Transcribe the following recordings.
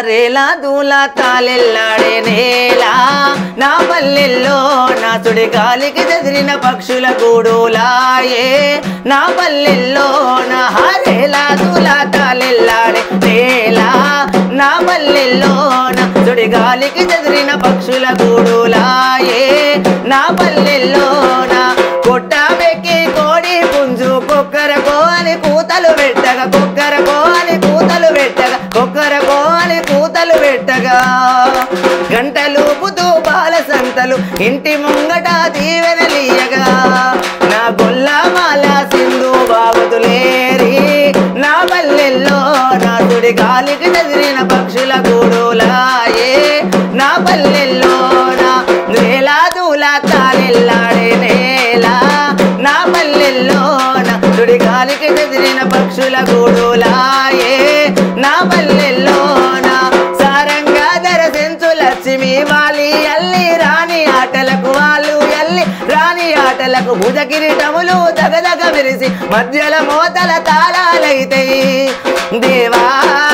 రేలా దూల తాలెల్లాడే నేలా నా పల్లెల్లో నా తుడి గాలికి చెదిరిన పక్షుల గూడులాయే నా పల్లెల్లో నా రేలా దూల తాలెల్లాడే నేలా నా పల్లెల్లో నా తుడి గాలికి చెదిరిన పక్షుల గూడులాయే నా పల్లెల్లో నా కొట్ట వెక్కి కోడి పుంజు కొక్కర కోని కూతలు పెట్టగా కొక్కర కోని కూతలు పెట్టగా కొక్కర కోని కూతలు పెట్టగా గంటలూపుతూ బాల సంతలు ఇంటి ముంగట దీవెనలీయగా నా గొల్ల మాల సింధు బాబుతులేరి నా పల్లెల్లో నా తుడి గాలికి చెదిరిన పక్షుల గూడులాయే నా పల్లెల్లో నా నేలా దూల తాలెల్లాడే నేలా నా పల్లెల్లో నా తుడి గాలికి చెదిరిన పక్షుల గూడులాయే నా పల్లెల్లో నా సారంగా ధరసించు లక్ష్మి వాలి అల్లి రాని ఆటలకు వాళ్ళు ఎల్లి రాని ఆటలకు భుజ కిరీటములు దగదగ విరిసి మధ్యల మోతల తాళాలైతాయి దేవా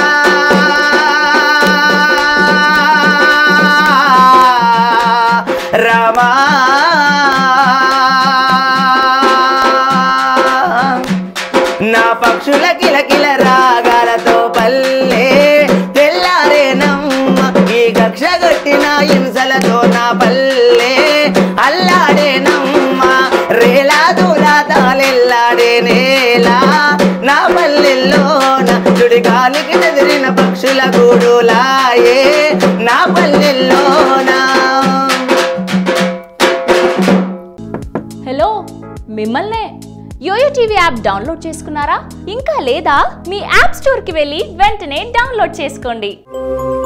రామా నా పక్షుల కిలకిల రాగాలతో పల్లె తెల్లారేనమ్మ ఈ కక్ష గట్టిన హింసలతో నా పల్లె అల్లాడేనమ్మ రేలా దూలా తాలెల్లాడే నేలా నా పల్లెల్లో నా చుడి గాలికి చెదిరిన పక్షుల గూడులాయే నా పల్లెల్లోనా హలో మిమ్మల్నే యోయో టీవీ యాప్ డౌన్లోడ్ చేసుకున్నారా ఇంకా లేదా మీ యాప్ స్టోర్కి వెళ్ళి వెంటనే డౌన్లోడ్ చేసుకోండి